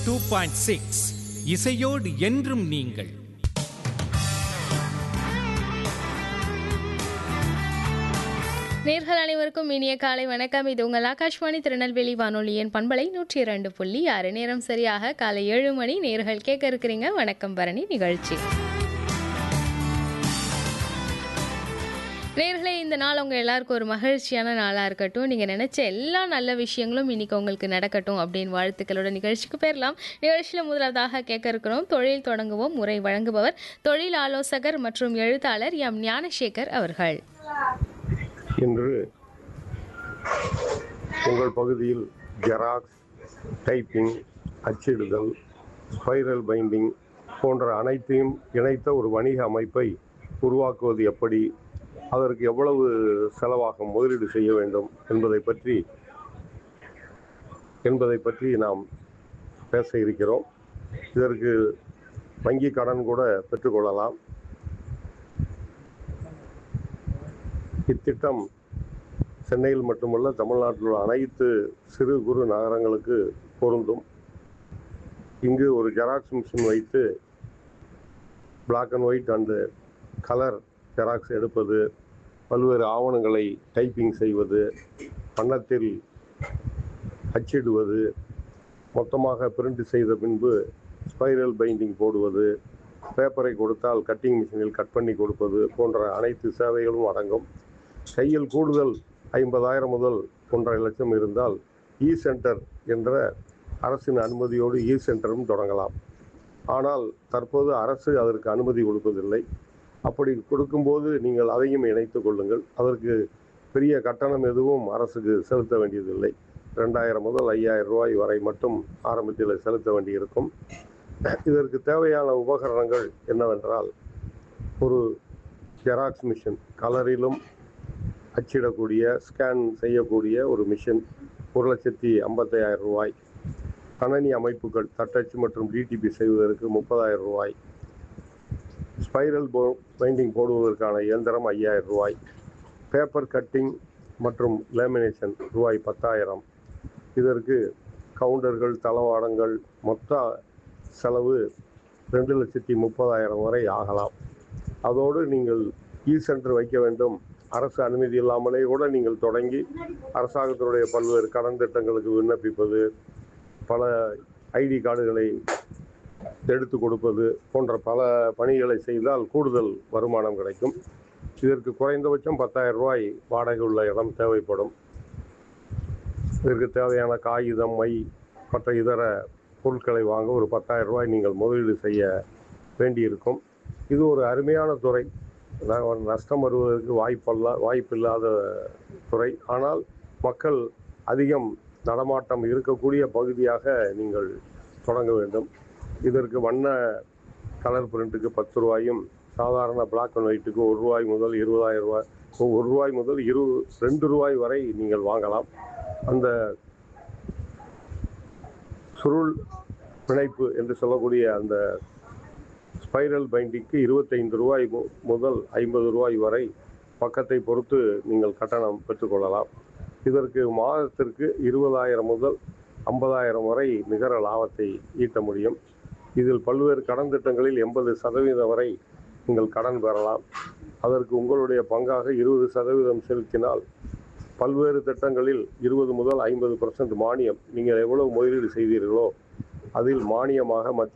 two point six இசையோடு என்றும் நீங்கள் நேர்கள் அனைவருக்கும் இனிய காலை வணக்கம் இது உங்கள் ஆகாஷ்வாணி திருநெல்வேலி வானொலியின் பண்பலை நூற்றி இரண்டு புள்ளி ஆறு நேரம் சரியாக காலை ஏழு மணி நேர்கள் கேட்க இருக்கிறீங்க வணக்கம் பரணி நிகழ்ச்சி நேர்களே இந்த நாள் உங்கள் எல்லாருக்கும் ஒரு மகிழ்ச்சியான நாளாக இருக்கட்டும் நீங்கள் நினச்ச எல்லா நல்ல விஷயங்களும் இன்னைக்கு உங்களுக்கு நடக்கட்டும் அப்படின்னு வாழ்த்துக்களோட நிகழ்ச்சிக்கு போயிடலாம் நிகழ்ச்சியில் முதலாவதாக கேட்க இருக்கிறோம் தொழில் தொடங்குவோம் முறை வழங்குபவர் தொழில் ஆலோசகர் மற்றும் எழுத்தாளர் எம் ஞானசேகர் அவர்கள் இன்று உங்கள் பகுதியில் ஜெராக்ஸ் டைப்பிங் அச்சிடுதல் ஸ்பைரல் பைண்டிங் போன்ற அனைத்தையும் இணைத்த ஒரு வணிக அமைப்பை உருவாக்குவது எப்படி அதற்கு எவ்வளவு செலவாகும் முதலீடு செய்ய வேண்டும் என்பதை பற்றி என்பதை பற்றி நாம் பேச இருக்கிறோம் இதற்கு வங்கி கடன் கூட பெற்றுக்கொள்ளலாம் இத்திட்டம் சென்னையில் மட்டுமல்ல தமிழ்நாட்டில் உள்ள அனைத்து சிறு குறு நகரங்களுக்கு பொருந்தும் இங்கு ஒரு ஜெராக்ஸ் மிஷின் வைத்து black and white and colour xerox எடுப்பது பல்வேறு ஆவணங்களை டைப்பிங் செய்வது வண்ணத்தில் அச்சிடுவது மொத்தமாக பிரிண்ட் செய்த பின்பு ஸ்பைரல் பைண்டிங் போடுவது பேப்பரை கொடுத்தால் கட்டிங் மிஷினில் கட் பண்ணி கொடுப்பது போன்ற அனைத்து சேவைகளும் அடங்கும் கையில் கூடுதல் ஐம்பதாயிரம் முதல் ஒன்றரை லட்சம் இருந்தால் இ சென்டர் என்ற அரசின் அனுமதியோடு இ சென்டரும் தொடங்கலாம் ஆனால் தற்போது அரசு அதற்கு அனுமதி கொடுப்பதில்லை அப்படி கொடுக்கும்போது நீங்கள் அதையும் இணைத்துக் கொள்ளுங்கள் அதற்கு பெரிய கட்டணம் எதுவும் அரசுக்கு செலுத்த வேண்டியதில்லை ரெண்டாயிரம் முதல் ஐயாயிரம் ரூபாய் வரை மட்டும் ஆரம்பத்தில் செலுத்த வேண்டியிருக்கும் இதற்கு தேவையான உபகரணங்கள் என்னவென்றால் ஒரு ஜெராக்ஸ் மிஷின் கலரிலும் அச்சிடக்கூடிய ஸ்கேன் செய்யக்கூடிய ஒரு மிஷின் ஒரு லட்சத்தி ஐம்பத்தையாயிரம் ரூபாய் கணனி அமைப்புகள் தட்டச்சு மற்றும் டிடிபி செய்வதற்கு முப்பதாயிரம் ரூபாய் ஸ்பைரல் போ பைண்டிங் போடுவதற்கான இயந்திரம் ஐயாயிரம் ரூபாய் பேப்பர் கட்டிங் மற்றும் லேமினேஷன் ரூபாய் பத்தாயிரம் இதற்கு கவுண்டர்கள் தளவாடங்கள் மொத்த செலவு ரெண்டு லட்சத்தி முப்பதாயிரம் வரை ஆகலாம் அதோடு நீங்கள் இ சென்டர் வைக்க வேண்டும் அரசு அனுமதி இல்லாமலே கூட நீங்கள் தொடங்கி அரசாங்கத்தினுடைய பல்வேறு கடன் திட்டங்களுக்கு விண்ணப்பிப்பது பல ஐடி கார்டுகளை எடுத்து கொடுப்பது போன்ற பல பணிகளை செய்தால் கூடுதல் வருமானம் கிடைக்கும் இதற்கு குறைந்தபட்சம் பத்தாயிரம் ரூபாய் வாடகை உள்ள இடம் தேவைப்படும் இதற்கு தேவையான காகிதம் மை மற்ற இதர பொருட்களை வாங்க ஒரு பத்தாயிரம் ரூபாய் நீங்கள் முதலீடு செய்ய வேண்டியிருக்கும் இது ஒரு அருமையான துறை ந- நஷ்டம் வருவதற்கு வாய்ப்பல்ல வாய்ப்பில்லாத துறை ஆனால் மக்கள் அதிகம் நடமாட்டம் இருக்கக்கூடிய பகுதியாக நீங்கள் தொடங்க வேண்டும் இதற்கு வண்ண கலர் பிரிண்ட்டுக்கு பத்து ரூபாயும் சாதாரண பிளாக் அண்ட் ஒயிட்டுக்கு ஒரு ரூபாய் முதல் இருபதாயிரம் ரூபாய் ஒரு ரூபாய் முதல் இரு ரெண்டு ரூபாய் வரை நீங்கள் வாங்கலாம் அந்த சுருள் பிணைப்பு என்று சொல்லக்கூடிய அந்த ஸ்பைரல் பைண்டிங்க்கு இருபத்தைந்து ரூபாய் மு- முதல் ஐம்பது ரூபாய் வரை பக்கத்தை பொறுத்து நீங்கள் கட்டணம் பெற்றுக்கொள்ளலாம் இதற்கு மாதத்திற்கு இருபதாயிரம் முதல் ஐம்பதாயிரம் வரை நிகர லாபத்தை ஈட்ட முடியும் இதில் பல்வேறு கடன் திட்டங்களில் எண்பது சதவீதம் வரை நீங்கள் கடன் பெறலாம் அதற்கு உங்களுடைய பங்காக இருபது சதவீதம் செலுத்தினால் பல்வேறு திட்டங்களில் இருபது முதல் ஐம்பது பர்சன்ட் மானியம் நீங்கள் எவ்வளவு முதலீடு செய்தீர்களோ அதில் மானியமாக மத்திய